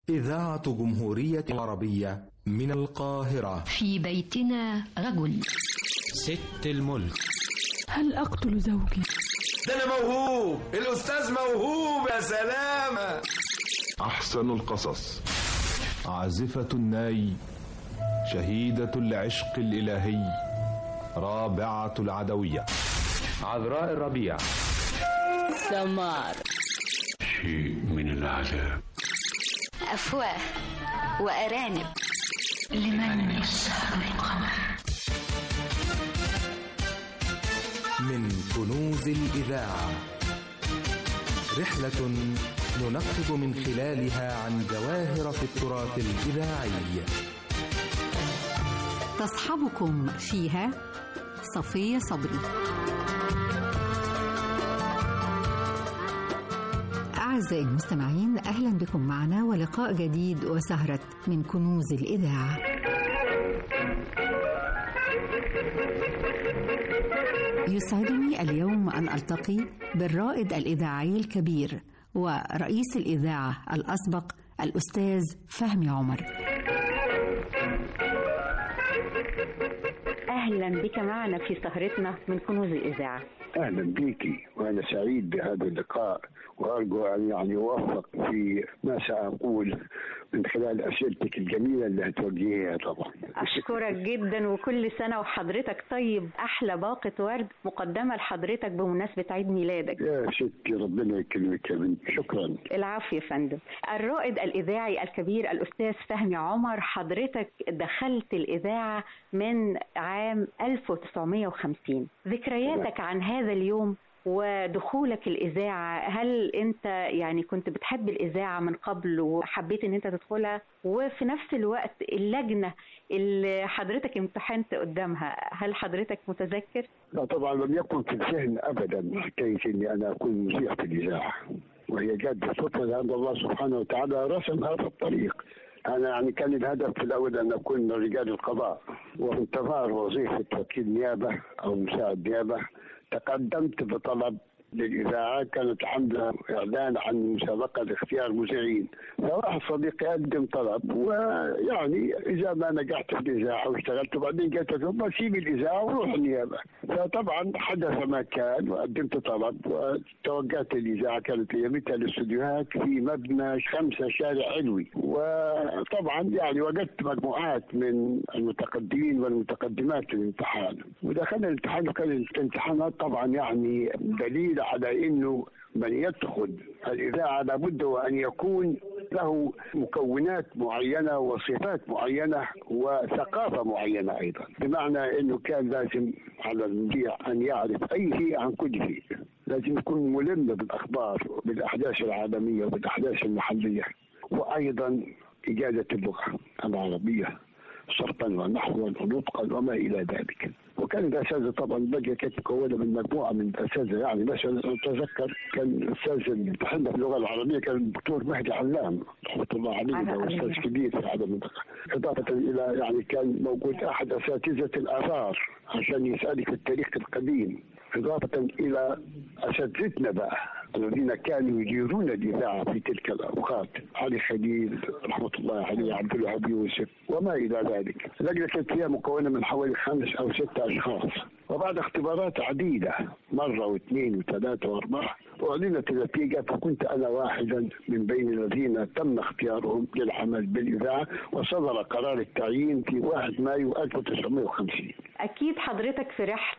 إذاعة جمهورية العربية من القاهرة في بيتنا رجل ست الملك هل أقتل زوجي؟ ده أنا موهوب الأستاذ موهوب يا سلامة أحسن القصص عازفة الناي شهيدة العشق الإلهي رابعة العدوية عذراء الربيع سمار شيء من العذاب أفواه وأرانب لمن يسهر القمر من كنوز الإذاعة رحلة ننقب من خلالها عن جواهر في التراث الإذاعي تصحبكم فيها صفية صبري أعزائي المستمعين أهلا بكم معنا ولقاء جديد وسهرة من كنوز الإذاعة يسعدني اليوم أن ألتقي بالرائد الإذاعي الكبير ورئيس الإذاعة الأسبق الأستاذ فهمي عمر أهلا بك معنا في سهرتنا من كنوز الإذاعة اهلا بيكي وانا سعيد بهذا اللقاء وارجو ان يعني اوفق في ما ساقول من خلال اسئلتك الجميله اللي هتوجهيها طبعا. اشكرك جدا وكل سنه وحضرتك طيب احلى باقه ورد مقدمه لحضرتك بمناسبه عيد ميلادك. يا ستي ربنا يكرمك يا بنتي شكرا. العفو يا فندم. الرائد الاذاعي الكبير الاستاذ فهمي عمر حضرتك دخلت الاذاعه من عام 1950 ذكرياتك عن هذا اليوم ودخولك الإذاعة هل أنت يعني كنت بتحب الإذاعة من قبل وحبيت أن أنت تدخلها وفي نفس الوقت اللجنة اللي حضرتك امتحنت قدامها هل حضرتك متذكر؟ لا طبعا لم يكن في الذهن أبدا حكاية أني أنا أكون مذيع في الإذاعة وهي جت بالصدفة لأن الله سبحانه وتعالى رسم هذا الطريق أنا يعني كان الهدف في الأول أن أكون من رجال القضاء وانتظار وظيفة وكيل نيابة أو مساعد نيابة تقدمت بطلب للإذاعة كانت عاملة إعلان عن مسابقة لاختيار مذيعين فواحد صديقي قدم طلب ويعني إذا ما نجحت في الإذاعة واشتغلت وبعدين قلت له بسيب الإذاعة وروح النيابة فطبعا حدث ما كان وقدمت طلب وتوجهت الإذاعة كانت أيامتها الاستديوهات في مبنى خمسة شارع علوي وطبعا يعني وجدت مجموعات من المتقدمين والمتقدمات للامتحان ودخلنا الامتحان وكانت الامتحانات طبعا يعني دليل على انه من يدخل الاذاعه لابد وان يكون له مكونات معينه وصفات معينه وثقافه معينه ايضا بمعنى انه كان لازم على المذيع ان يعرف اي شيء عن كل شيء لازم يكون ملم بالاخبار بالاحداث العالميه وبالاحداث المحليه وايضا اجاده اللغه العربيه صرفا ونحوا ونطقا وما الى ذلك وكان الاساتذه طبعا بقى كانت مكونه من مجموعه من الاساتذه يعني مثلا اتذكر كان الاستاذ اللي امتحنا في اللغه العربيه كان الدكتور مهدي علام رحمه الله عليه ده استاذ كبير في هذا المنطقه اضافه الى يعني كان موجود احد اساتذه الاثار عشان يسالك في التاريخ القديم إضافة إلى أساتذتنا بقى الذين كانوا يديرون الإذاعة في تلك الأوقات علي خليل رحمة الله عليه عبد الوهاب يوسف وما إلى ذلك اللجنة كانت فيها مكونة من حوالي خمس أو ستة أشخاص وبعد اختبارات عديدة مرة واثنين وثلاثة وأربعة أعلنت النتيجة فكنت أنا واحدا من بين الذين تم اختيارهم للعمل بالإذاعة وصدر قرار التعيين في 1 مايو 1950 أكيد حضرتك فرحت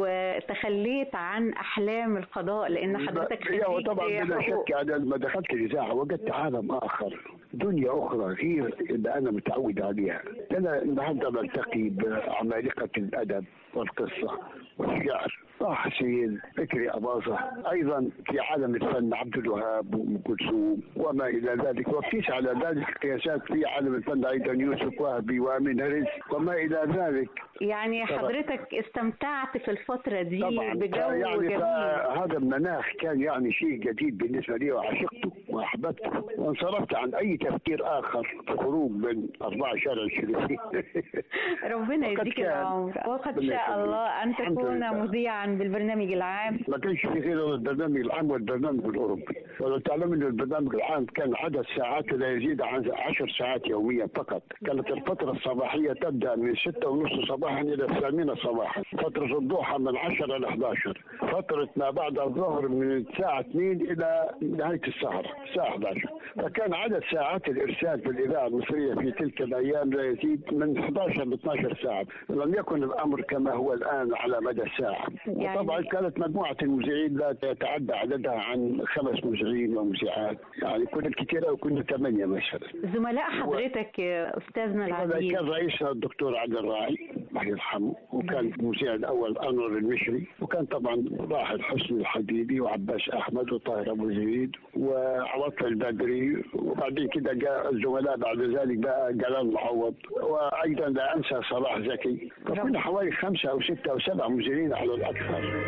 وتخليت عن احلام القضاء لان حضرتك خريج طبعا بلا شك انا لما دخلت الاذاعه وجدت عالم اخر دنيا اخرى غير اللي انا متعود عليها انا النهارده بلتقي بعمالقه الادب والقصه والشعر طه حسين فكري أباظة أيضا في عالم الفن عبد الوهاب وأم كلثوم وما إلى ذلك وقيس على ذلك قياسات في عالم الفن أيضا يوسف وهبي وأمين رزق وما إلى ذلك يعني حضرتك استمتعت في الفترة دي طبعا بجو يعني جميل هذا المناخ كان يعني شيء جديد بالنسبة لي وعشقته واحببته وانصرفت عن اي تفكير اخر في خروج من اربع شارع الشريفين ربنا يديك العمر وقد شاء الله ان تكون مذيعا بالبرنامج العام ما كانش في غير البرنامج العام والبرنامج الاوروبي ولو تعلم ان البرنامج العام كان عدد ساعات لا يزيد عن عشر ساعات يوميا فقط كانت الفتره الصباحيه تبدا من ستة ونص صباحا الى الثامنه صباحا فتره الضحى من 10 الى 11 فتره ما بعد الظهر من الساعه 2 الى نهايه السهره الساعه 11 فكان عدد ساعات الارسال في الاذاعه المصريه في تلك الايام لا يزيد من 11 ل 12 ساعه لم يكن الامر كما هو الان على مدى الساعه يعني وطبعا كانت مجموعه المذيعين لا يتعدى عددها عن خمس مذيعين ومذيعات يعني كنا كثيرة وكنا ثمانية مثلا زملاء حضرتك يا أستاذنا العزيز كان رئيسنا الدكتور عبد الراعي الله يرحمه وكان المذيع الأول أنور المشري وكان طبعا راحل حسني الحبيبي وعباس أحمد وطاهر أبو زيد وعواطف البدري وبعدين كده جاء الزملاء بعد ذلك بقى جلال معوض وأيضا لا أنسى صلاح زكي فكنا حوالي خمسة أو ستة أو سبعة مذيعين على الأكثر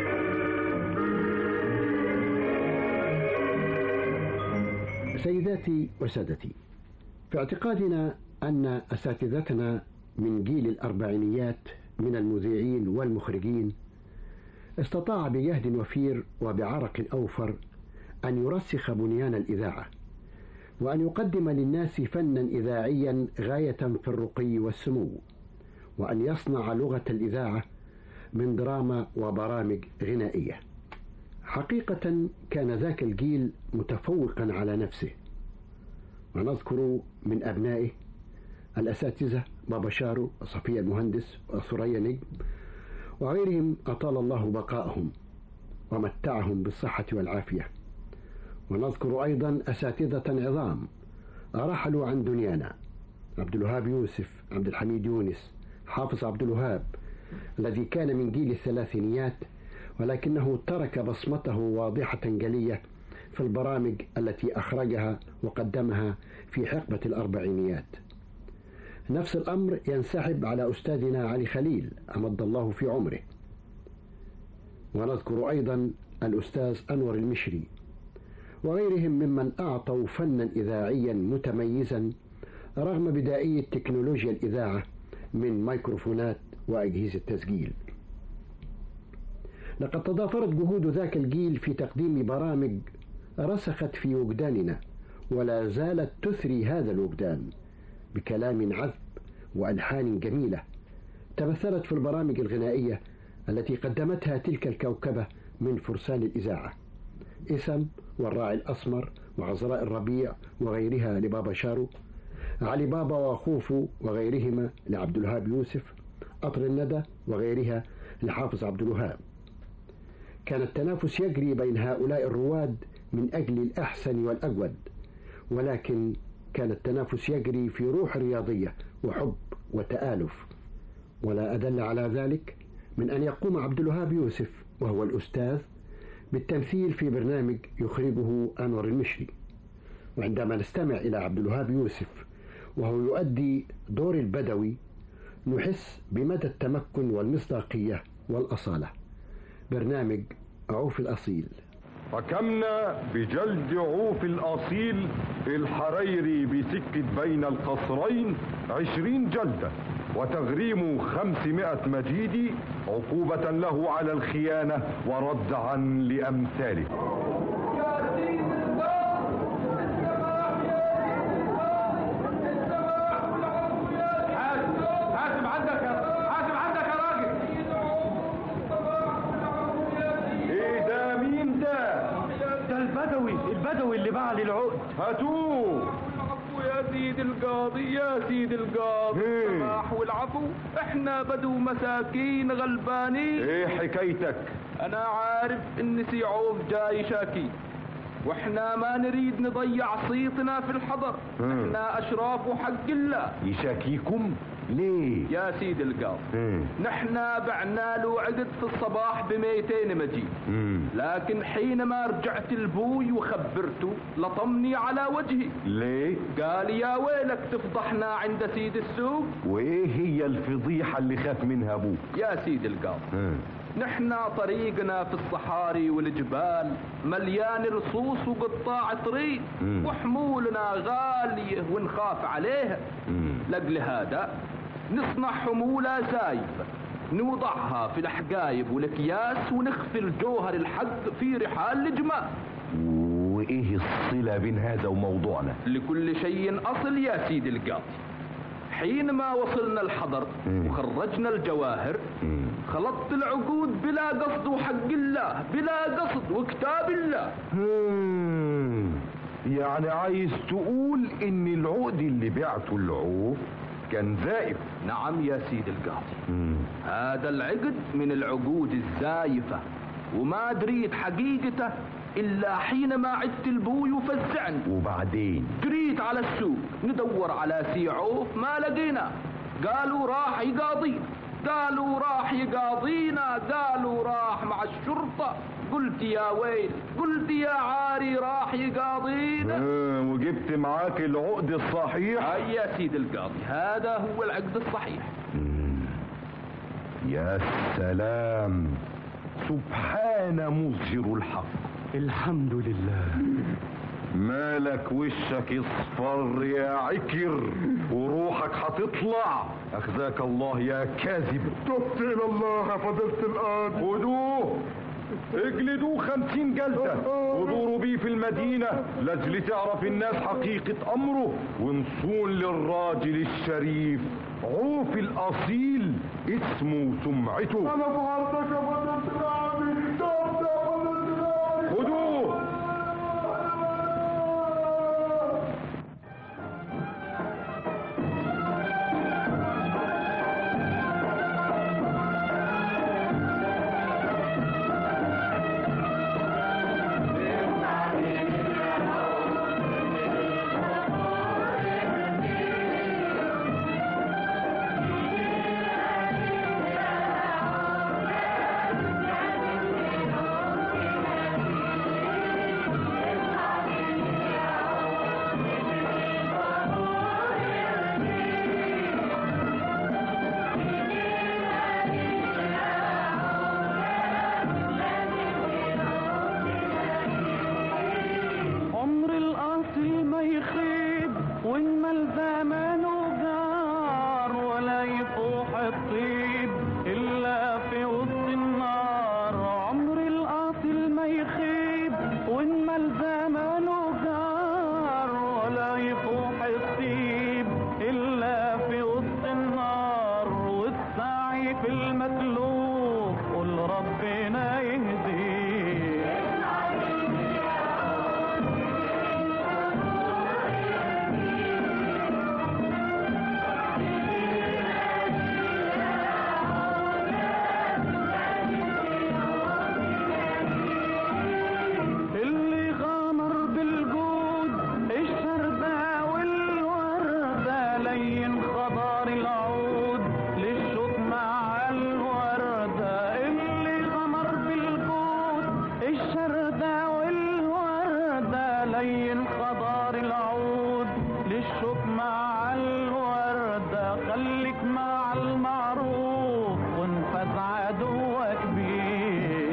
سيداتي وسادتي في اعتقادنا أن أساتذتنا من جيل الأربعينيات من المذيعين والمخرجين استطاع بجهد وفير وبعرق أوفر أن يرسخ بنيان الإذاعة وأن يقدم للناس فنا إذاعيا غاية في الرقي والسمو وأن يصنع لغة الإذاعة من دراما وبرامج غنائيه حقيقة كان ذاك الجيل متفوقا على نفسه ونذكر من أبنائه الأساتذة بابا شارو وصفية المهندس وثريا نجم وغيرهم أطال الله بقاءهم ومتعهم بالصحة والعافية ونذكر أيضا أساتذة عظام رحلوا عن دنيانا عبد الوهاب يوسف عبد الحميد يونس حافظ عبد الوهاب الذي كان من جيل الثلاثينيات ولكنه ترك بصمته واضحة جلية في البرامج التي أخرجها وقدمها في حقبة الأربعينيات نفس الأمر ينسحب على أستاذنا علي خليل أمد الله في عمره ونذكر أيضا الأستاذ أنور المشري وغيرهم ممن أعطوا فنا إذاعيا متميزا رغم بدائية تكنولوجيا الإذاعة من ميكروفونات وأجهزة تسجيل لقد تضافرت جهود ذاك الجيل في تقديم برامج رسخت في وجداننا ولا زالت تثري هذا الوجدان بكلام عذب والحان جميله تمثلت في البرامج الغنائيه التي قدمتها تلك الكوكبه من فرسان الاذاعه اسم والراعي الاسمر وعذراء الربيع وغيرها لبابا شارو علي بابا وخوفو وغيرهما لعبد الوهاب يوسف قطر الندى وغيرها لحافظ عبد الوهاب كان التنافس يجري بين هؤلاء الرواد من أجل الأحسن والأجود ولكن كان التنافس يجري في روح رياضية وحب وتآلف ولا أدل على ذلك من أن يقوم عبد الوهاب يوسف وهو الأستاذ بالتمثيل في برنامج يخرجه أنور المشري وعندما نستمع إلى عبد الوهاب يوسف وهو يؤدي دور البدوي نحس بمدى التمكن والمصداقية والأصالة برنامج عوف الأصيل حكمنا بجلد عوف الأصيل في الحريري بسكة بين القصرين عشرين جلدة وتغريم خمسمائة مجيدي عقوبة له على الخيانة وردعا لأمثاله حاسب عندك يا حاسب عندك يا راجل ايه ده مين ده ده البدوي البدوي اللي باع لي العقد هاتوه يا سيد القاضي يا سيد القاضي السماح والعفو احنا بدو مساكين غلبانين ايه حكايتك انا عارف ان سيعوف جاي شاكي واحنا ما نريد نضيع صيتنا في الحضر مم. احنا اشراف حق الله يشاكيكم ليه يا سيد القاضي مم. نحنا بعنا له عقد في الصباح ب 200 مجيد مم. لكن حينما رجعت لبوي وخبرته لطمني على وجهي ليه قال يا ويلك تفضحنا عند سيد السوق وايه هي الفضيحة اللي خاف منها ابوك يا سيد القاضي مم. نحنا طريقنا في الصحاري والجبال مليان رصوص وقطاع طريق مم. وحمولنا غالية ونخاف عليها لأجل هذا نصنع حمولة زايفة نوضعها في الحقايب والأكياس ونخفي الجوهر الحق في رحال الجمال وايه الصلة بين هذا وموضوعنا لكل شيء أصل يا سيدي القاضي حينما وصلنا الحضر وخرجنا الجواهر خلطت العقود بلا قصد وحق الله بلا قصد وكتاب الله مم. يعني عايز تقول ان العقد اللي بعته العوف كان زائف نعم يا سيدي القاضي مم. هذا العقد من العقود الزايفة وما دريت حقيقته إلا حينما عدت البوي وفزعني وبعدين جريت على السوق ندور على سيعوف ما لقينا قالوا راح يقاضينا قالوا راح يقاضينا قالوا راح مع الشرطة قلت يا ويل قلت يا عاري راح يقاضينا آه، وجبت معاك العقد الصحيح هيا يا سيد القاضي هذا هو العقد الصحيح مم. يا سلام سبحان مظهر الحق الحمد لله مالك وشك اصفر يا عكر وروحك هتطلع اخزاك الله يا كاذب تبت الى الله يا فضيلة القاضي خدوه اجلدوه خمسين جلدة ودوروا بيه في المدينة لاجل تعرف الناس حقيقة امره ونصون للراجل الشريف عوف الاصيل اسمه وسمعته انا فعلتك يا فضيلة القاضي تبت يا فضيلة القاضي خدوه عمر الأصل ما يخيب وإن ما الزمان جار ولا يفوح الطيب إلا في وسط النار عمر الأصل ما يخيب وإن ما الزمان جار ولا يفوح الطيب إلا في وسط النار والسعي في المسلوب قل ربنا يهديه اللي غامر بالجود الشردة والوردة لين خضار العود للشوك مع الوردة اللي غامر بالجود الشردة والوردة لين خضار العود للشوك مع الوردة خليك مع المعروف وانفذ عدوك بيه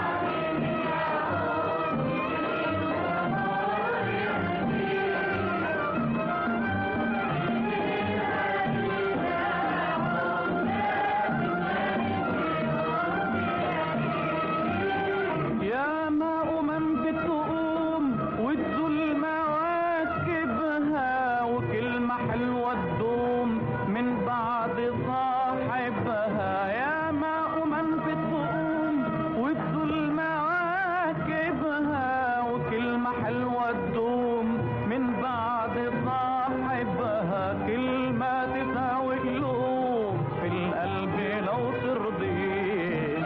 يا ماء من بتقوم والظلمة واكبها وكلمة حلوة تدوم من بعد صاحبها يا ماء من بتقوم والظلمة واكبها وكلمة حلوة تدوم من بعد صاحبها كلمة تساوي قلوب في القلب لو ترضيه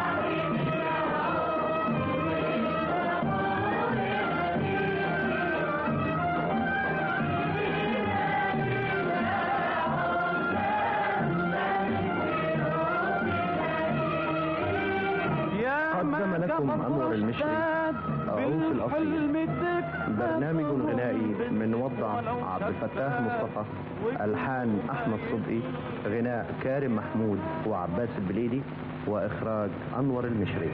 قدم لكم أنور المشري عروس الأصيل برنامج غنائي من وضع عبد الفتاح مصطفى ألحان أحمد صدقي غناء كارم محمود وعباس البليدي وإخراج أنور المشري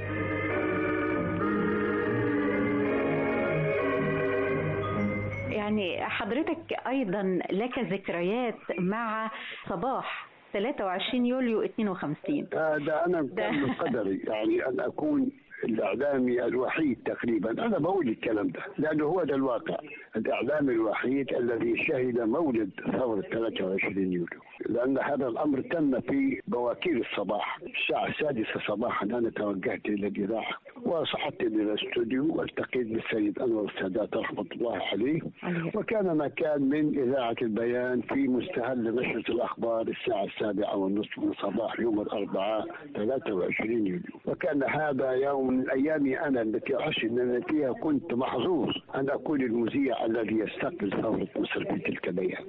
يعني حضرتك أيضا لك ذكريات مع صباح 23 يوليو 52 آه ده انا كان من قدري يعني ان اكون الاعلامي الوحيد تقريبا انا بقول الكلام ده لانه هو ده الواقع الاعلامي الوحيد الذي شهد مولد ثوره 23 يوليو لان هذا الامر تم في بواكير الصباح الساعه السادسه صباحا انا توجهت الى الاذاعه وصعدت الى الاستوديو والتقيت بالسيد انور السادات رحمه الله عليه وكان مكان من اذاعه البيان في مستهل نشره الاخبار الساعه السابعه والنصف من صباح يوم الاربعاء 23 يوليو وكان هذا يوم من ايامي انا التي احس ان أنا فيها كنت محظوظ ان اكون المذيع الذي يستقبل ثوره مصر في تلك الايام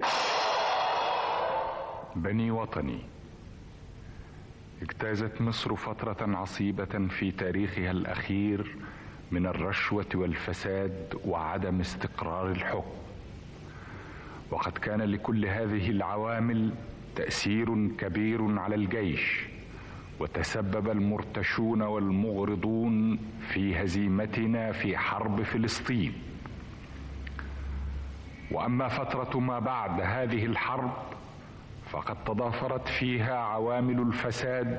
بني وطني اجتازت مصر فترة عصيبة في تاريخها الأخير من الرشوة والفساد وعدم استقرار الحكم وقد كان لكل هذه العوامل تأثير كبير على الجيش وتسبب المرتشون والمغرضون في هزيمتنا في حرب فلسطين واما فتره ما بعد هذه الحرب فقد تضافرت فيها عوامل الفساد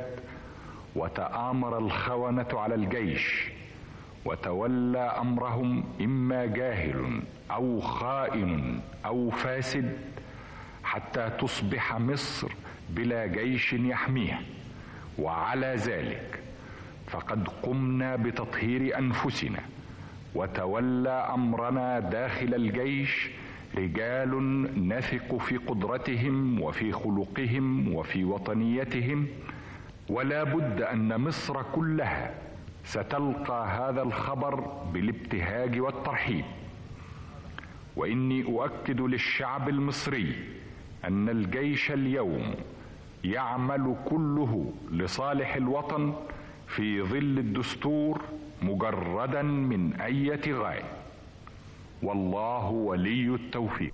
وتامر الخونه على الجيش وتولى امرهم اما جاهل او خائن او فاسد حتى تصبح مصر بلا جيش يحميها وعلى ذلك فقد قمنا بتطهير انفسنا وتولى امرنا داخل الجيش رجال نثق في قدرتهم وفي خلقهم وفي وطنيتهم ولا بد ان مصر كلها ستلقى هذا الخبر بالابتهاج والترحيب واني اؤكد للشعب المصري ان الجيش اليوم يعمل كله لصالح الوطن في ظل الدستور مجردا من اية غاية والله ولي التوفيق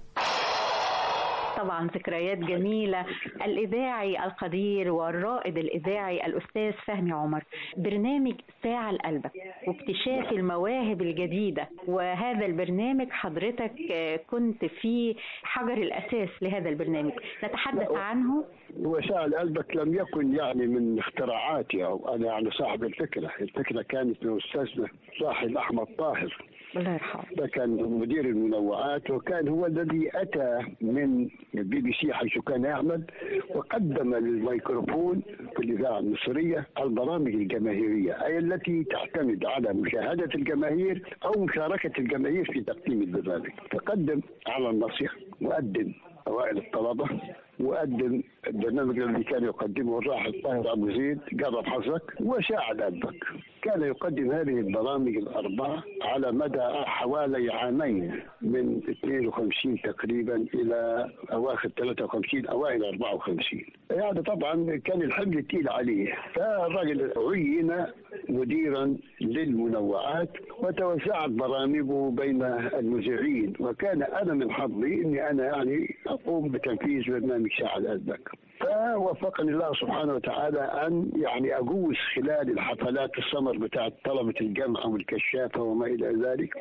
طبعا ذكريات جميلة الإذاعي القدير والرائد الإذاعي الأستاذ فهمي عمر برنامج ساعة لقلبك واكتشاف المواهب الجديدة وهذا البرنامج حضرتك كنت في حجر الأساس لهذا البرنامج نتحدث عنه وساعة لقلبك لم يكن يعني من اختراعاتي أو أنا يعني صاحب الفكرة الفكرة كانت من أستاذنا صاحب أحمد طاهر الله يرحمه ده كان مدير المنوعات وكان هو الذي اتى من البي بي سي حيث كان يعمل وقدم للميكروفون في الاذاعه المصريه البرامج الجماهيريه اي التي تعتمد على مشاهده الجماهير او مشاركه الجماهير في تقديم البرنامج فقدم على النصيحه وقدم اوائل الطلبه وقدم البرنامج الذي كان يقدمه الراحل طاهر ابو زيد جرب حظك وساعد قلبك كان يقدم هذه البرامج الاربعه على مدى حوالي عامين من 52 تقريبا الى اواخر 53 اوائل 54 يعني طبعا كان الحمل تقيل عليه فالراجل عين مديرا للمنوعات وتوزعت برامجه بين المذيعين وكان انا من حظي اني انا يعني اقوم بتنفيذ برنامج ساعه قلبك فوفقني الله سبحانه وتعالى ان يعني اجوز خلال الحفلات السمر بتاعت طلبه الجامعه والكشافه وما الى ذلك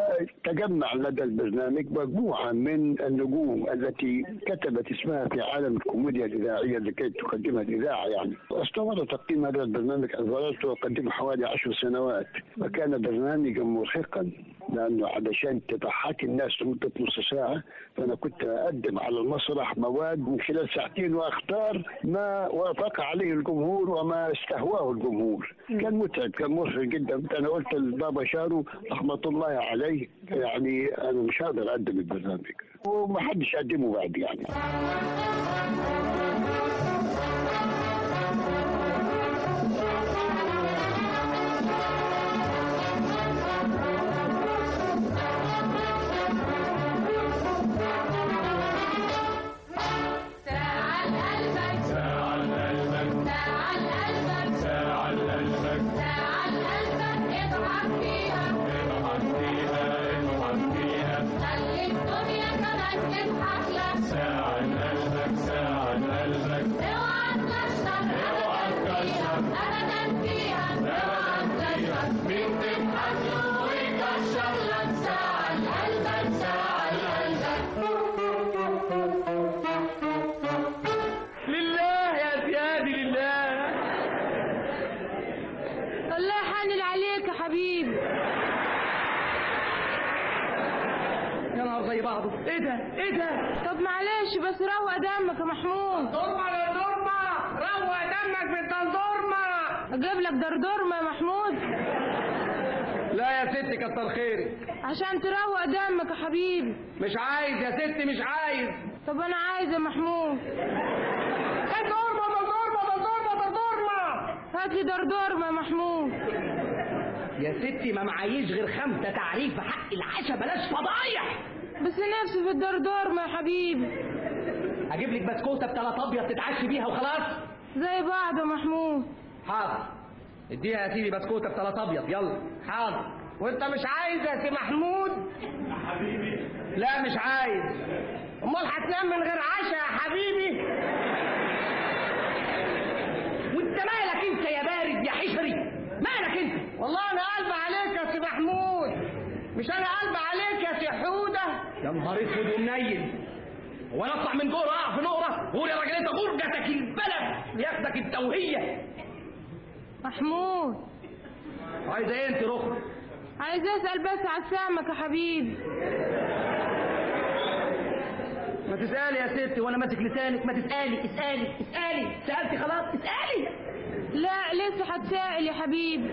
فتجمع لدى البرنامج مجموعه من النجوم التي كتبت اسمها في عالم الكوميديا الاذاعيه لكي تقدمها الاذاعه يعني واستمر تقديم هذا البرنامج ظللت اقدمه حوالي عشر سنوات وكان برنامجا مرهقا لانه علشان تضحك الناس لمده نص ساعه فانا كنت اقدم على المسرح مواد من خلال ساعتين واختار ما وافق عليه الجمهور وما استهواه الجمهور كان متعب كان مرهق جدا انا قلت لبابا شارو رحمه الله عليه يعني انا مش هقدر اقدم البرنامج وما حدش قدمه بعد يعني ساعة قلبك ساعة قلبك بعضه ايه ده ايه ده طب معلش بس روق دمك يا محمود دورما يا دورما روق دمك بالدندورما اجيب لك دردورما يا محمود لا يا ستي كتر خيرك عشان تروق دمك يا حبيبي مش عايز يا ستي مش عايز طب انا عايز يا محمود دورما دردورما دردورما دردورما هات لي دردورما يا محمود يا ستي ما معيش غير خمسة تعريف في حق العشاء بلاش فضايح بس نفسي في الدردورما يا حبيبي اجيب لك بسكوته بثلاث ابيض تتعشي بيها وخلاص زي بعض يا محمود حاضر اديها يا سيدي بسكوته بثلاث ابيض يلا حاضر وانت مش عايز يا سي محمود يا حبيبي لا مش عايز امال هتنام من غير عشاء يا حبيبي وانت مالك انت يا بارد يا حشري مالك انت والله انا قلب عليك يا سي محمود مش انا قلب عليك يا سي حوده يا نهار اسود ومنيل وانا اطلع من جوه اقع في نقره قول يا راجل انت غرجتك البلد ياخدك التوهيه محمود عايزه ايه انت رخر عايز اسال بس على السمك يا حبيبي ما تسالي يا ستي وانا ماسك لسانك ما تسالي اسالي اسالي سالتي خلاص اسالي لا لسه هتسائل يا حبيبي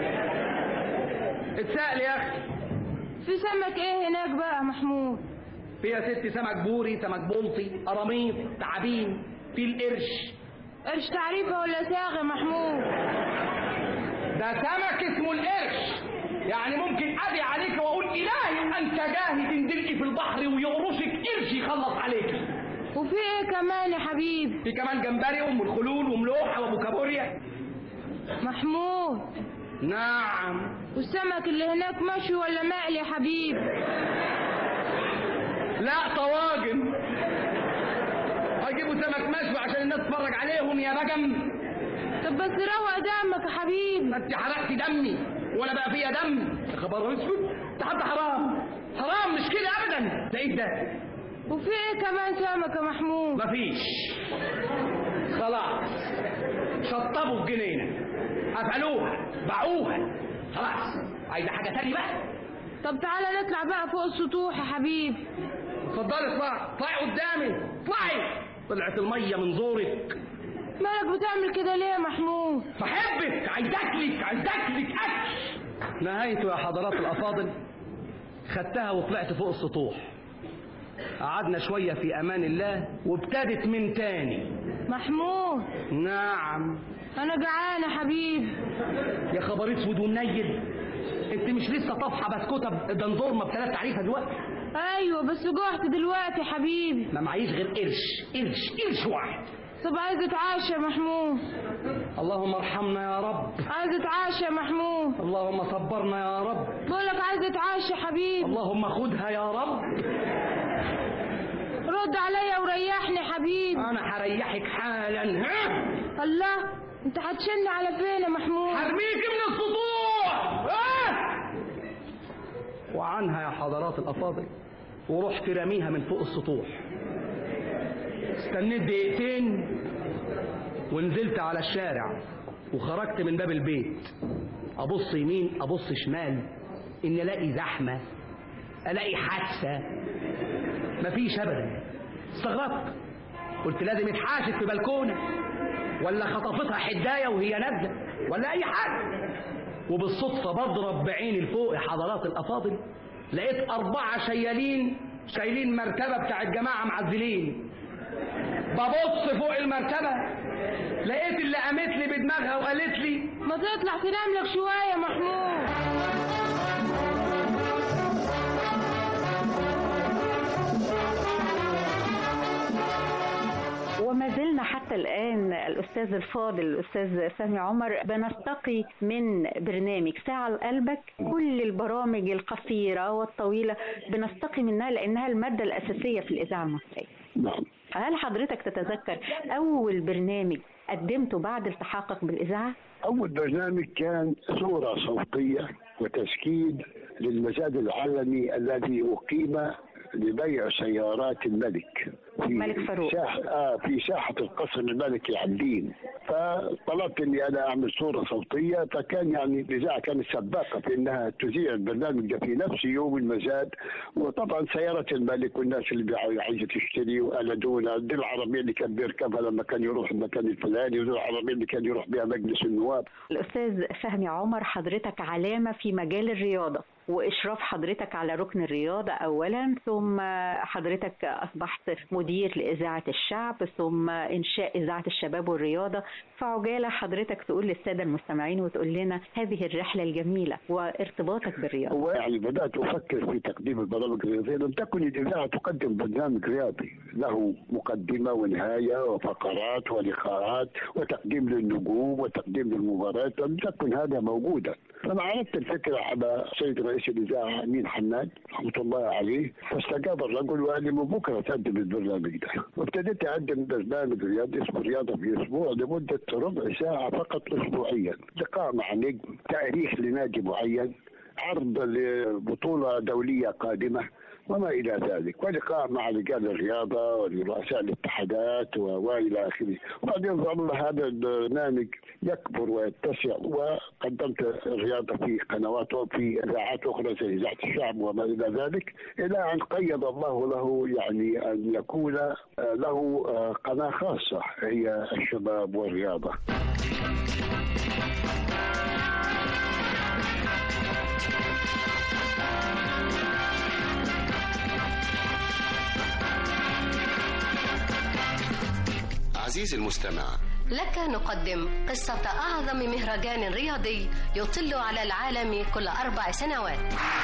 اتسالي يا اخي في سمك ايه هناك بقى يا محمود في يا ستي سمك بوري سمك بلطي قراميط تعابين في القرش قرش تعريفه ولا ساغ يا محمود ده سمك اسمه القرش يعني ممكن ادعي عليك واقول الهي انت جاهد تنزلي في البحر ويقرصك قرش يخلص عليك وفي ايه كمان يا حبيبي في كمان جمبري وام الخلول وملوحه وابو كابوريا محمود نعم والسمك اللي هناك مشوي ولا مقلي يا حبيبي لا طواجن هيجيبوا سمك مشوي عشان الناس تتفرج عليهم يا بجم طب بس روق دمك يا حبيبي انت حرقتي دمي ولا بقى فيها دم يا خبر اسود ده حتى حرام حرام مش كده ابدا ده ايه ده وفي ايه كمان سمك يا محمود مفيش خلاص شطبوا الجنينه قفلوها باعوها خلاص عايزه حاجه تاني بقى طب تعالى نطلع بقى فوق السطوح يا حبيبي اتفضلي اطلعي اطلعي قدامي اطلعي طلعت الميه من زورك مالك بتعمل كده ليه يا محمود بحبك عايز اكلك عايز اكلك اكل نهايته يا حضرات الافاضل خدتها وطلعت فوق السطوح قعدنا شويه في امان الله وابتدت من تاني محمود نعم انا جعان يا حبيبي يا خبر اسود ومنيل انت مش لسه طافحه بسكوته دندورما بثلاث تعريفه دلوقتي ايوه بس جوعت دلوقتي يا حبيبي ما معيش غير قرش قرش قرش واحد طب عايز اتعشى يا محمود اللهم ارحمنا يا رب عايز اتعشى يا محمود اللهم صبرنا يا رب بقول لك عايز اتعشى يا حبيبي اللهم خدها يا رب رد عليا وريحني يا حبيبي انا هريحك حالا ها الله انت هتشن على فين يا محمود هرميك من السطوح ها وعنها يا حضرات الافاضل ورحت راميها من فوق السطوح استنيت دقيقتين ونزلت على الشارع وخرجت من باب البيت ابص يمين ابص شمال ان الاقي زحمه الاقي حادثه مفيش ابدا استغربت قلت لازم اتحاشت في بلكونه ولا خطفتها حدايه وهي نازله ولا اي حاجه وبالصدفه بضرب بعيني لفوق يا حضرات الافاضل لقيت اربعه شيالين شايلين مرتبه بتاع الجماعه معزلين ببص فوق المرتبه لقيت اللي قامت لي بدماغها وقالت لي ما تطلع تنام لك شويه يا محمود وما زلنا حتى الآن الأستاذ الفاضل الأستاذ سامي عمر بنستقي من برنامج ساعة لقلبك كل البرامج القصيرة والطويلة بنستقي منها لأنها المادة الأساسية في الإذاعة المصرية نعم هل حضرتك تتذكر أول برنامج قدمته بعد التحاقك بالإذاعة؟ أول برنامج كان صورة صوتية وتسكين للمزاد العالمي الذي أقيم لبيع سيارات الملك في ملك فاروق. ساح... آه في ساحه القصر الملكي عابدين فطلبت اني انا اعمل صوره صوتيه فكان يعني الاذاعه كانت سباقه في انها تذيع البرنامج ده في نفس يوم المزاد وطبعا سياره الملك والناس اللي بيع- عايزه تشتري وقلدونا دي العربيه اللي كان بيركبها لما كان يروح المكان الفلاني ودي العربيه اللي كان يروح بها مجلس النواب الأستاذ فهمي عمر حضرتك علامة في مجال الرياضة وإشراف حضرتك على ركن الرياضة أولا ثم حضرتك أصبحت مدير لإذاعة الشعب ثم إنشاء إذاعة الشباب والرياضة فعجالة حضرتك تقول للسادة المستمعين وتقول لنا هذه الرحلة الجميلة وارتباطك بالرياضة هو يعني بدات افكر في تقديم البرامج الرياضيه لم تكن الاذاعه تقدم برنامج رياضي له مقدمه ونهايه وفقرات ولقاءات وتقديم للنجوم وتقديم للمباريات لم تكن هذا موجودا فانا عرضت الفكره على سيد رئيس الاذاعه امين حنان رحمه الله عليه فاستجاب الرجل وقال لي من بكره تقدم البرنامج ده وابتديت اقدم برنامج رياضي اسمه رياضه في اسبوع لمده ربع ساعه فقط اسبوعيا لقاء مع نجم تاريخ لنادي معين عرض لبطولة دولية قادمة وما إلى ذلك ولقاء مع رجال الرياضة ورؤساء الاتحادات و- وإلى آخره وبعدين ظل هذا البرنامج يكبر ويتسع وقدمت الرياضة في قنوات وفي إذاعات أخرى زي إذاعة الشعب وما إلى ذلك إلى أن قيد الله له يعني أن يكون آه، له آه، قناة خاصة هي الشباب والرياضة عزيزي المستمع لك نقدم قصة أعظم مهرجان رياضي يطل على العالم كل أربع سنوات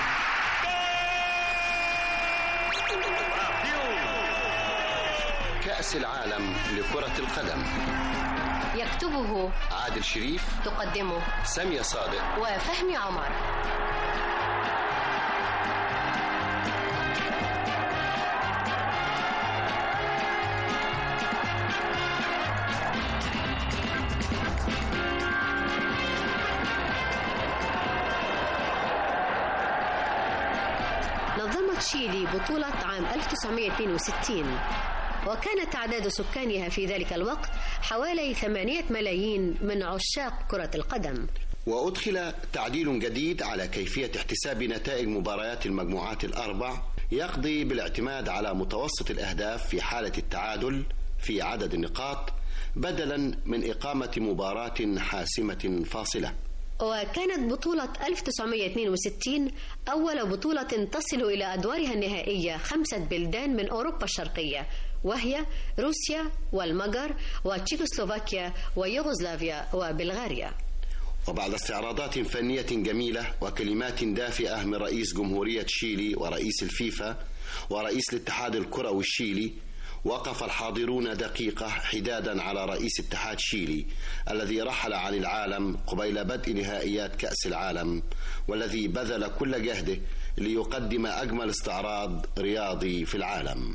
كأس العالم لكرة القدم يكتبه عادل شريف تقدمه سامية صادق وفهمي عمر نظمت شيلي بطولة عام 1962 وكان تعداد سكانها في ذلك الوقت حوالي ثمانية ملايين من عشاق كرة القدم وأدخل تعديل جديد على كيفية احتساب نتائج مباريات المجموعات الأربع يقضي بالاعتماد على متوسط الأهداف في حالة التعادل في عدد النقاط بدلا من إقامة مباراة حاسمة فاصلة وكانت بطولة 1962 أول بطولة تصل إلى أدوارها النهائية خمسة بلدان من أوروبا الشرقية وهي روسيا والمجر وتشيكوسلوفاكيا ويوغوسلافيا وبلغاريا وبعد استعراضات فنية جميلة وكلمات دافئة من رئيس جمهورية شيلي ورئيس الفيفا ورئيس الاتحاد الكروي الشيلي وقف الحاضرون دقيقة حدادا على رئيس اتحاد شيلي الذي رحل عن العالم قبيل بدء نهائيات كأس العالم والذي بذل كل جهده ليقدم أجمل استعراض رياضي في العالم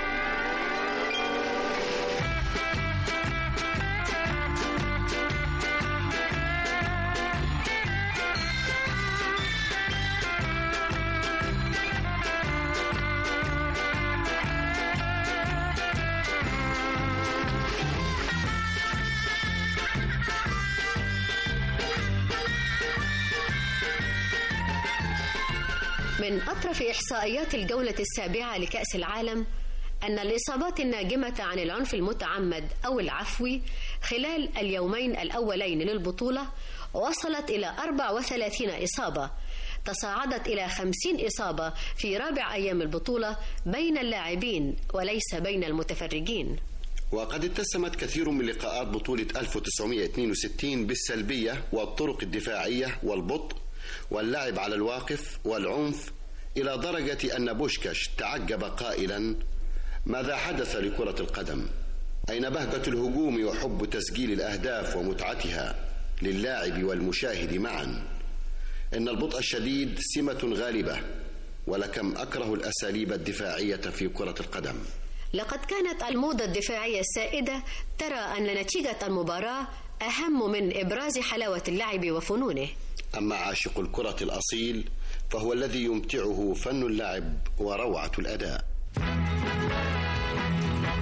من أطرف إحصائيات الجولة السابعة لكأس العالم أن الإصابات الناجمة عن العنف المتعمد أو العفوي خلال اليومين الأولين للبطولة وصلت إلى 34 إصابة تصاعدت إلى 50 إصابة في رابع أيام البطولة بين اللاعبين وليس بين المتفرجين وقد اتسمت كثير من لقاءات بطولة 1962 بالسلبية والطرق الدفاعية والبطء واللعب على الواقف والعنف إلى درجة أن بوشكاش تعجب قائلا ماذا حدث لكرة القدم؟ أين بهجة الهجوم وحب تسجيل الأهداف ومتعتها للاعب والمشاهد معا؟ إن البطء الشديد سمة غالبة ولكم أكره الأساليب الدفاعية في كرة القدم لقد كانت الموضة الدفاعية السائدة ترى أن نتيجة المباراة أهم من إبراز حلاوة اللعب وفنونه أما عاشق الكرة الأصيل فهو الذي يمتعه فن اللعب وروعة الأداء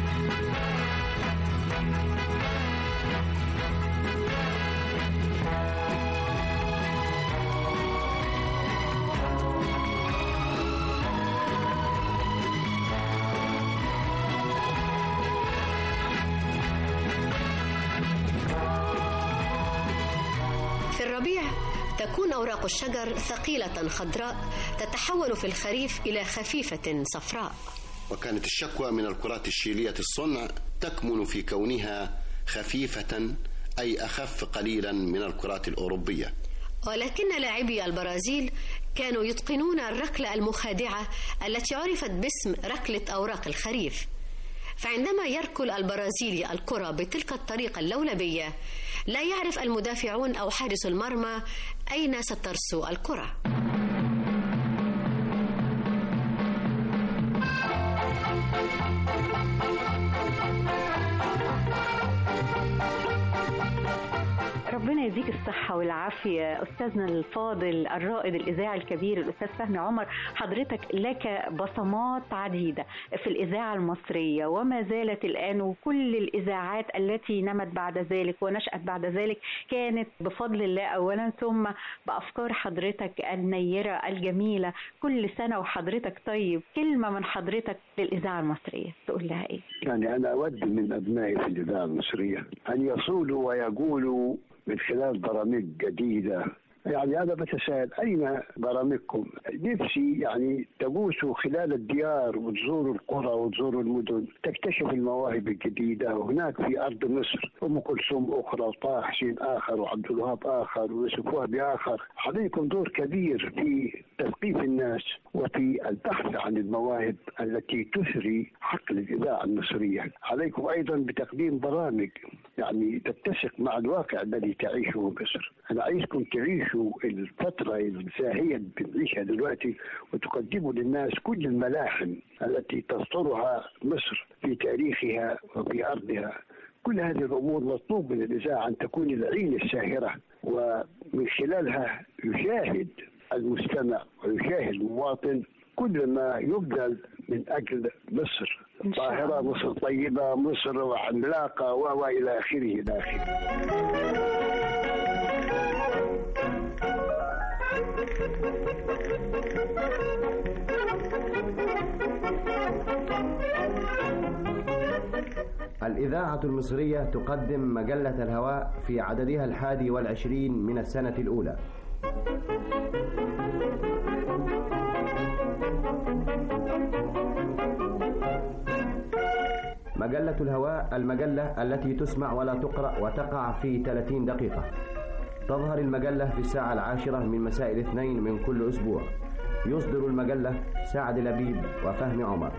الربيع تكون أوراق الشجر ثقيلة خضراء تتحول في الخريف إلى خفيفة صفراء وكانت الشكوى من الكرات الشيلية الصنع تكمن في كونها خفيفة أي أخف قليلا من الكرات الأوروبية ولكن لاعبي البرازيل كانوا يتقنون الركلة المخادعة التي عرفت باسم ركلة أوراق الخريف فعندما يركل البرازيلي الكرة بتلك الطريقة اللولبية لا يعرف المدافعون أو حارس المرمى أين سترسو الكرة ربنا يديك الصحة والعافية أستاذنا الفاضل الرائد الإذاعي الكبير الأستاذ فهمي عمر حضرتك لك بصمات عديدة في الإذاعة المصرية وما زالت الآن وكل الإذاعات التي نمت بعد ذلك ونشأت بعد ذلك كانت بفضل الله أولا ثم بأفكار حضرتك النيرة الجميلة كل سنة وحضرتك طيب كلمة من حضرتك للإذاعة المصرية تقول لها إيه؟ يعني أنا أود من أبنائي في الإذاعة المصرية أن يصولوا ويقولوا من خلال برامج جديدة يعني أنا بتساءل أين برامجكم؟ نفسي يعني تغوصوا خلال الديار وتزوروا القرى وتزوروا المدن تكتشف المواهب الجديدة وهناك في أرض مصر أم كلثوم أخرى وطه حسين آخر وعبد الوهاب آخر ويوسف وهبي آخر عليكم دور كبير في تثقيف الناس وفي البحث عن المواهب التي تثري حقل الإذاعة المصرية عليكم أيضا بتقديم برامج يعني تتسق مع الواقع الذي تعيشه مصر أنا عايزكم تعيشوا الفترة الزاهية اللي بنعيشها دلوقتي وتقدموا للناس كل الملاحم التي تسطرها مصر في تاريخها وفي أرضها كل هذه الأمور مطلوب من الإذاعة أن تكون العين الساهرة ومن خلالها يشاهد المستمع ويشاهد المواطن كل ما يبذل من أجل مصر القاهرة مصر طيبة مصر عملاقة وإلى آخره إلى آخره الإذاعة المصرية تقدم مجلة الهواء في عددها الحادي والعشرين من السنة الأولى مجلة الهواء المجلة التي تسمع ولا تقرأ وتقع في 30 دقيقة تظهر المجلة في الساعة العاشرة من مساء الاثنين من كل أسبوع يصدر المجلة سعد لبيب وفهمي عمر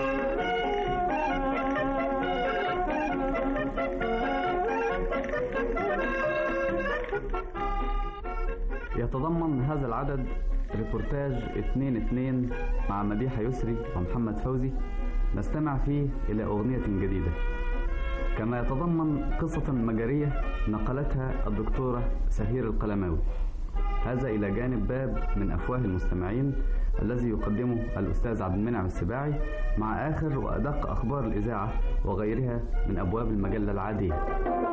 يتضمن هذا العدد ريبورتاج 2 2 مع مديحة يسري ومحمد فوزي نستمع فيه إلى أغنية جديدة كما يتضمن قصة مجرية نقلتها الدكتورة سهير القلماوي هذا إلى جانب باب من أفواه المستمعين الذي يقدمه الأستاذ عبد المنعم السباعي مع آخر وأدق أخبار الإذاعة وغيرها من أبواب المجلة العادية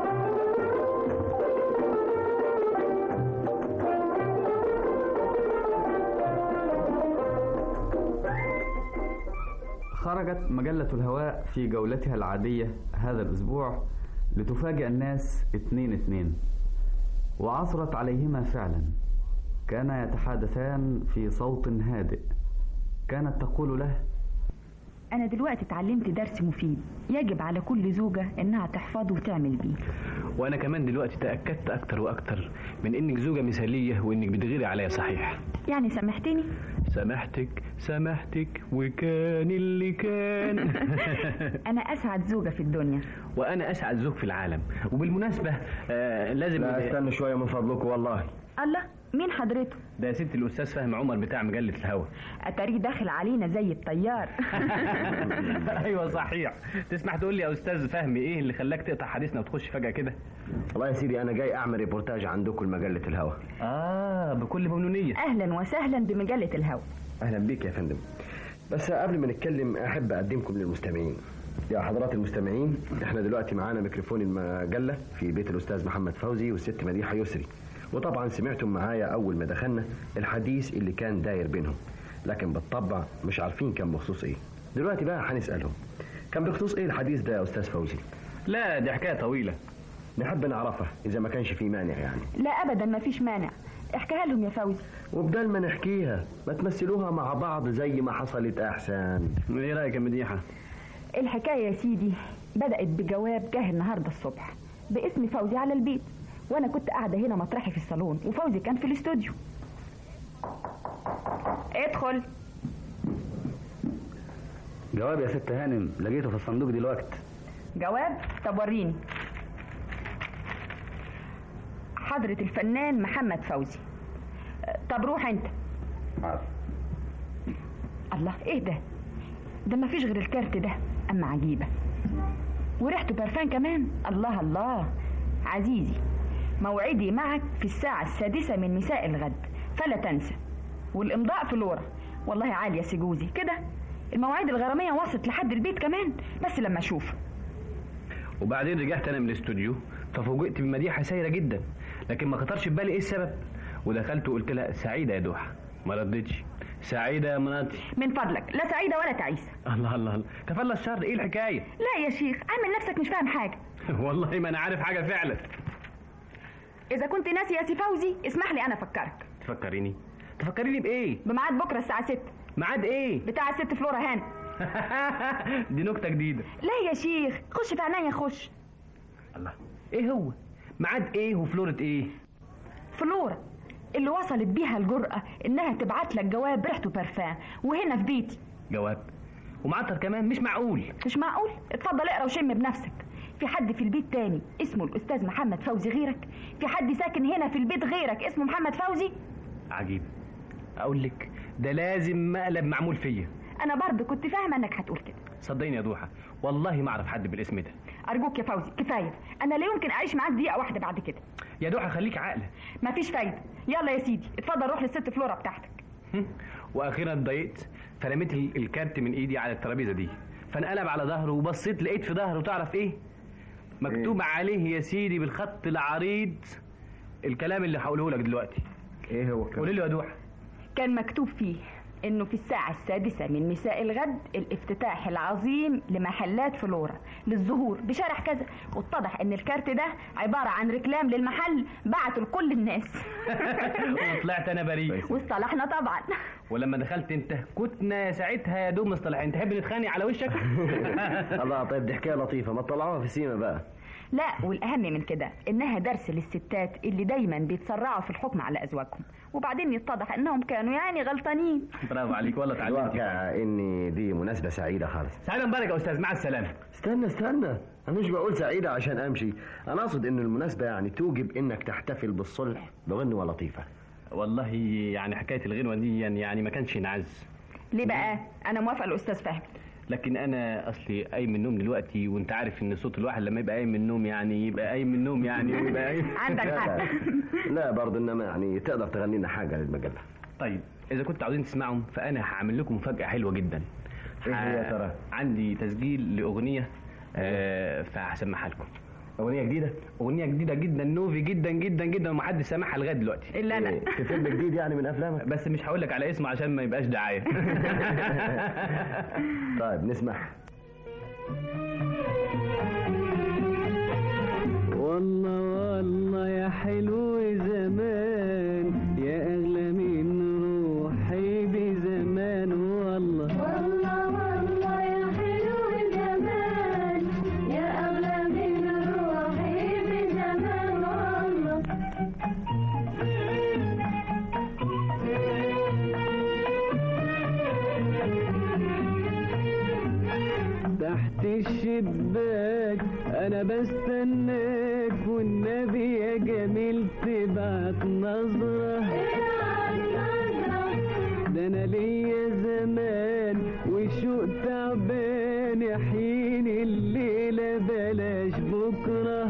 خرجت مجلة الهواء في جولتها العادية هذا الأسبوع لتفاجئ الناس اتنين اتنين وعثرت عليهما فعلا كانا يتحادثان في صوت هادئ كانت تقول له أنا دلوقتي اتعلمت درس مفيد يجب على كل زوجة إنها تحفظه وتعمل بيه وأنا كمان دلوقتي تأكدت أكتر وأكتر من إنك زوجة مثالية وإنك بتغيري عليا صحيح يعني سامحتني؟ سامحتك سامحتك وكان اللي كان أنا أسعد زوجة في الدنيا وأنا أسعد زوج في العالم وبالمناسبة آه لازم لا استنى شوية من فضلكم والله الله مين حضرته؟ ده ست الأستاذ فهمي عمر بتاع مجلة الهوا أتاريه داخل علينا زي الطيار أيوة صحيح تسمح تقول لي يا أستاذ فهمي إيه اللي خلاك تقطع حديثنا وتخش فجأة كده؟ والله يا سيدي أنا جاي أعمل ريبورتاج عندكم لمجلة الهوا آه بكل ممنونية أهلا وسهلا بمجلة الهوا أهلا بيك يا فندم بس قبل ما نتكلم أحب أقدمكم للمستمعين يا حضرات المستمعين احنا دلوقتي معانا ميكروفون المجلة في بيت الأستاذ محمد فوزي والست مديحة يسري وطبعا سمعتم معايا أول ما دخلنا الحديث اللي كان داير بينهم لكن بالطبع مش عارفين كان بخصوص ايه دلوقتي بقى هنسألهم كان بخصوص ايه الحديث ده يا أستاذ فوزي لا دي حكاية طويلة نحب نعرفها اذا ما كانش في مانع يعني لا ابدا ما فيش مانع احكيها لهم يا فوزي وبدل ما نحكيها ما تمثلوها مع بعض زي ما حصلت احسن ايه رايك يا مديحه الحكايه يا سيدي بدات بجواب جه النهارده الصبح باسم فوزي على البيت وانا كنت قاعده هنا مطرحي في الصالون وفوزي كان في الاستوديو ادخل جواب يا ست هانم لقيته في الصندوق دلوقتي جواب طب وريني حضرة الفنان محمد فوزي طب روح انت عارف الله ايه ده ده ما فيش غير الكارت ده اما عجيبة وريحته برفان كمان الله الله عزيزي موعدي معك في الساعة السادسة من مساء الغد فلا تنسى والإمضاء فلورا والله عالية سجوزي كده المواعيد الغرامية وصلت لحد البيت كمان بس لما أشوف وبعدين رجعت انا من الاستوديو ففوجئت بمديحه سايره جدا لكن ما خطرش في بالي ايه السبب ودخلت وقلت لها سعيده يا دوحه ما ردتش سعيده يا مناطي من فضلك لا سعيدة ولا تعيسة الله الله الله كفى الشر ايه الحكايه لا يا شيخ عامل نفسك مش فاهم حاجة والله ما انا عارف حاجه فعلا إذا كنت ناسي يا سي فوزي اسمح لي أنا أفكرك تفكريني تفكريني بايه بميعاد بكرة الساعة 6 ميعاد ايه بتاع الست فلورا هان دي نكته جديده لا يا شيخ خش في عينيا خش الله ايه هو ميعاد ايه وفلورة ايه فلورا اللي وصلت بيها الجرأة إنها تبعت لك جواب ريحته برفان وهنا في بيتي جواب ومعطر كمان مش معقول مش معقول اتفضل اقرا وشم بنفسك في حد في البيت تاني اسمه الأستاذ محمد فوزي غيرك في حد ساكن هنا في البيت غيرك اسمه محمد فوزي عجيب اقول لك ده لازم مقلب معمول فيا أنا برضه كنت فاهمة إنك هتقول كده صدقيني يا دوحه والله ما اعرف حد بالاسم ده أرجوك يا فوزي كفاية أنا لا يمكن أعيش معاك دقيقة واحدة بعد كده يا دوحه خليك عاقله مفيش فايدة يلا يا سيدي اتفضل روح للست فلورا بتاعتك واخيرا اتضايقت فرميت ال- الكارت من ايدي على الترابيزه دي فانقلب على ظهره وبصيت لقيت في ظهره تعرف ايه مكتوب عليه يا سيدي بالخط العريض الكلام اللي هقوله لك دلوقتي ايه هو قولي له يا دوحه كان مكتوب فيه انه في الساعة السادسة من مساء الغد الافتتاح العظيم لمحلات فلورا للظهور بشارع كذا واتضح ان الكارت ده عبارة عن ركلام للمحل بعته لكل الناس وطلعت انا بريء واصطلحنا طبعا ولما دخلت انت كنتنا ساعتها يا دوب مصطلحين تحب نتخانق على وشك الله طيب دي حكايه لطيفه ما تطلعوها في سيما بقى لا والاهم من كده انها درس للستات اللي دايما بيتسرعوا في الحكم على ازواجهم وبعدين يتضح انهم كانوا يعني غلطانين برافو عليك والله اتعلمت الواقع ان دي مناسبه سعيده خالص سعيده مبارك يا استاذ مع السلامه استنى استنى انا مش بقول سعيده عشان امشي انا اقصد ان المناسبه يعني توجب انك تحتفل بالصلح بغنوه لطيفه والله يعني حكايه الغنوه دي يعني, يعني ما كانش ينعز ليه بقى انا موافقه الاستاذ فهمي لكن انا اصلي قايم من النوم دلوقتي وانت عارف ان صوت الواحد لما يبقى قايم من النوم يعني يبقى قايم من النوم يعني ويبقى قايم عندك حق لا برضه انما يعني تقدر تغني لنا حاجه للمجله طيب اذا كنتوا عاوزين تسمعهم فانا هعمل لكم مفاجاه حلوه جدا إيه هي يا ترى؟ عندي تسجيل لاغنيه آه فهسمعها لكم اغنيه جديده اغنيه جديده جدا نوفي جدا جدا جدا ومحدش سامعها لغايه دلوقتي الا انا في فيلم جديد يعني من افلامك بس مش هقول لك على اسمه عشان ما يبقاش دعايه طيب نسمع والله والله يا حلو زمان يا اغلى من روحي بزمان والله والله والله يا حلو زمان يا أغلى من روحي بزمان والله تحت الشباك انا بستناك والنبي يا جميل تبعت نظرة ده انا ليا زمان وشوق تعبان يحين الليلة بلاش بكرة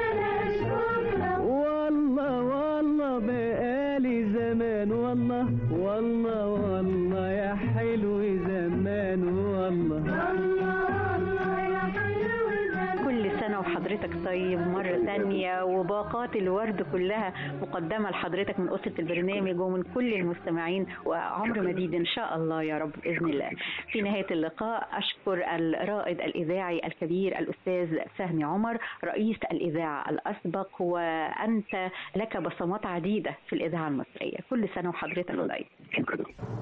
والله والله بقالي زمان والله والله والله يا حلو زمان والله كل سنة سنة وحضرتك طيب مرة تانية وباقات الورد كلها مقدمة لحضرتك من أسرة البرنامج ومن كل المستمعين وعمر مديد إن شاء الله يا رب بإذن الله في نهاية اللقاء أشكر الرائد الإذاعي الكبير الأستاذ فهمي عمر رئيس الإذاعة الأسبق وأنت لك بصمات عديدة في الإذاعة المصرية كل سنة وحضرتك طيب شكرا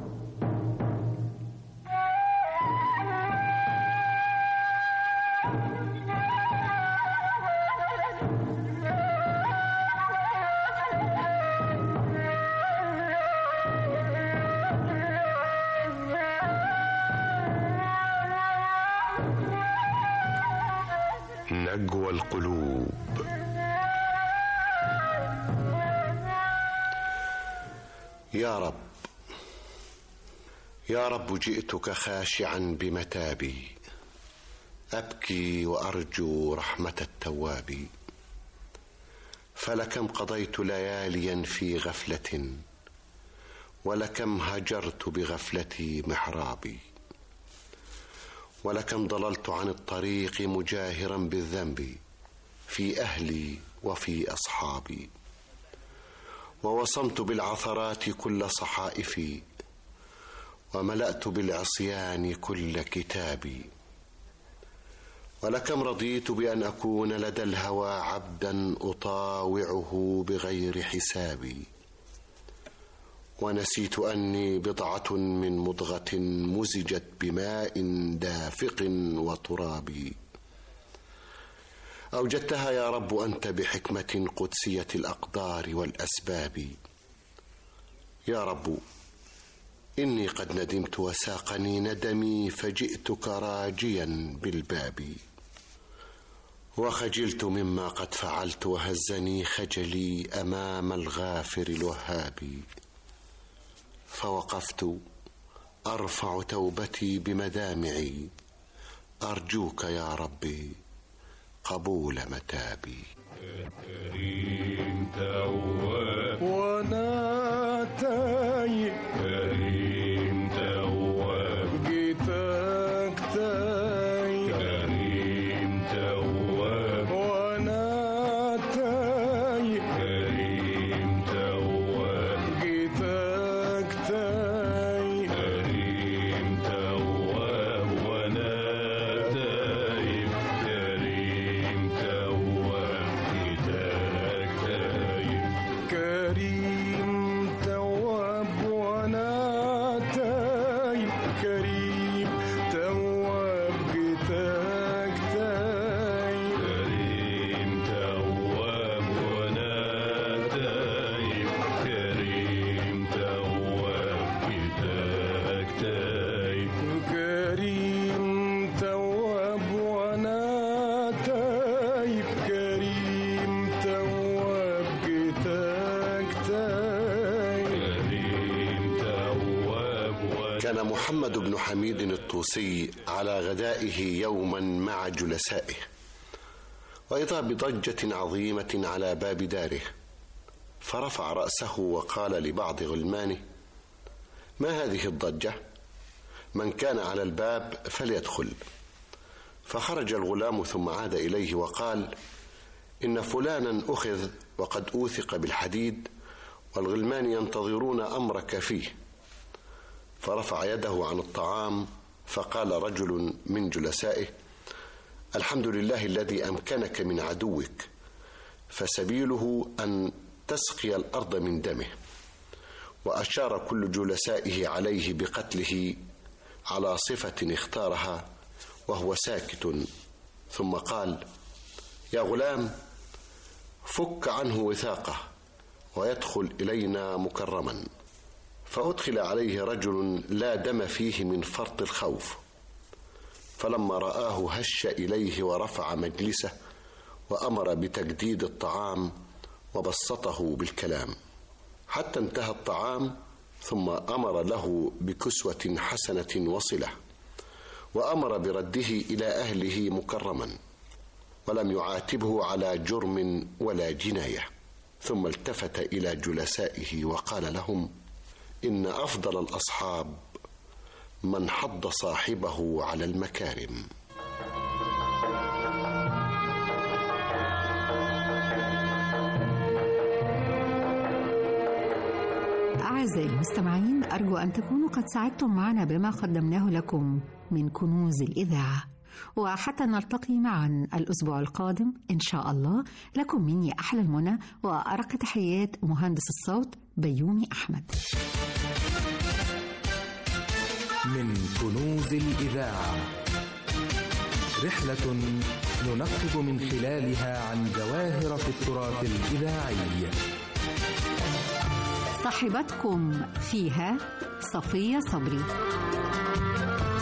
نجوى القلوب يا رب يا رب جئتك خاشعا بمتابي ابكي وارجو رحمه التواب فلكم قضيت لياليا في غفله ولكم هجرت بغفلتي محرابي ولكم ضللت عن الطريق مجاهرا بالذنب في اهلي وفي اصحابي ووصمت بالعثرات كل صحائفي وملات بالعصيان كل كتابي ولكم رضيت بان اكون لدى الهوى عبدا اطاوعه بغير حسابي ونسيت اني بضعه من مضغه مزجت بماء دافق وتراب اوجدتها يا رب انت بحكمه قدسيه الاقدار والاسباب يا رب اني قد ندمت وساقني ندمي فجئتك راجيا بالباب وخجلت مما قد فعلت وهزني خجلي امام الغافر الوهاب فوقفت ارفع توبتي بمدامعي ارجوك يا ربي قبول متابي كريم تواب وانا تايه كريم تواب جيتك تايه كريم تواب وانا تايه كريم تواب جيتك تايه كريم تواب وانا تايه كريم تواب جيتك تايه كريم تواب وانا تايه كريم تواب جيتك تايه كريم تواب وانا تايه كريم تواب جيتك تايه كريم تواب وانا تايه كريم تواب جيتك تايه كريم تواب كان محمد بن حميد الطوسي على غدائه يوما مع جلسائه واذا بضجه عظيمه على باب داره فرفع راسه وقال لبعض غلمانه ما هذه الضجه من كان على الباب فليدخل فخرج الغلام ثم عاد اليه وقال ان فلانا اخذ وقد اوثق بالحديد والغلمان ينتظرون امرك فيه فرفع يده عن الطعام فقال رجل من جلسائه الحمد لله الذي امكنك من عدوك فسبيله ان تسقي الارض من دمه واشار كل جلسائه عليه بقتله على صفه اختارها وهو ساكت ثم قال يا غلام فك عنه وثاقه ويدخل الينا مكرما فادخل عليه رجل لا دم فيه من فرط الخوف فلما راه هش اليه ورفع مجلسه وامر بتجديد الطعام وبسطه بالكلام حتى انتهى الطعام ثم امر له بكسوه حسنه وصله وامر برده الى اهله مكرما ولم يعاتبه على جرم ولا جنايه ثم التفت الى جلسائه وقال لهم ان افضل الاصحاب من حض صاحبه على المكارم أعزائي المستمعين أرجو أن تكونوا قد سعدتم معنا بما قدمناه لكم من كنوز الإذاعة وحتى نلتقي معا الأسبوع القادم إن شاء الله لكم مني أحلى المنى وأرق تحيات مهندس الصوت بيومي أحمد من كنوز الإذاعة رحلة ننقب من خلالها عن جواهر في التراث الإذاعي صاحبتكم فيها صفية صبري